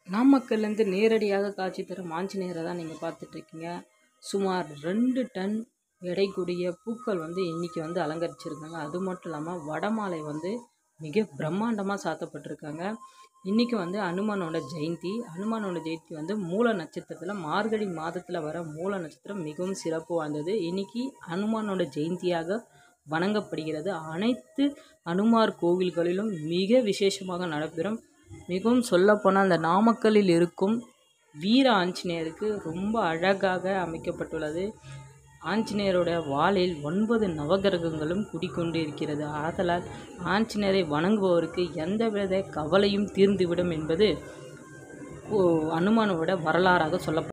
நாமக்கல்லேருந்து நேரடியாக காட்சி தரும் ஆஞ்சநேயரை தான் நீங்கள் பார்த்துட்ருக்கீங்க சுமார் ரெண்டு டன் எடைக்கூடிய பூக்கள் வந்து இன்றைக்கி வந்து அலங்கரிச்சிருக்காங்க அது மட்டும் இல்லாமல் வடமாலை வந்து மிக பிரம்மாண்டமாக சாத்தப்பட்டிருக்காங்க இன்றைக்கி வந்து அனுமனோட ஜெயந்தி அனுமனோட ஜெயந்தி வந்து மூல நட்சத்திரத்தில் மார்கழி மாதத்தில் வர மூல நட்சத்திரம் மிகவும் சிறப்பு வாய்ந்தது இன்றைக்கி அனுமானோட ஜெயந்தியாக வணங்கப்படுகிறது அனைத்து அனுமார் கோவில்களிலும் மிக விசேஷமாக நடைபெறும் மிகவும் சொல்லப்போனால் அந்த நாமக்கல்லில் இருக்கும் வீர ஆஞ்சநேயருக்கு ரொம்ப அழகாக அமைக்கப்பட்டுள்ளது ஆஞ்சநேயரோட வாளில் ஒன்பது நவகிரகங்களும் குடிக்கொண்டு இருக்கிறது ஆதலால் ஆஞ்சநேயரை வணங்குபவருக்கு எந்தவித கவலையும் தீர்ந்துவிடும் என்பது ஓ, அனுமானோட வரலாறாக சொல்லப்படும்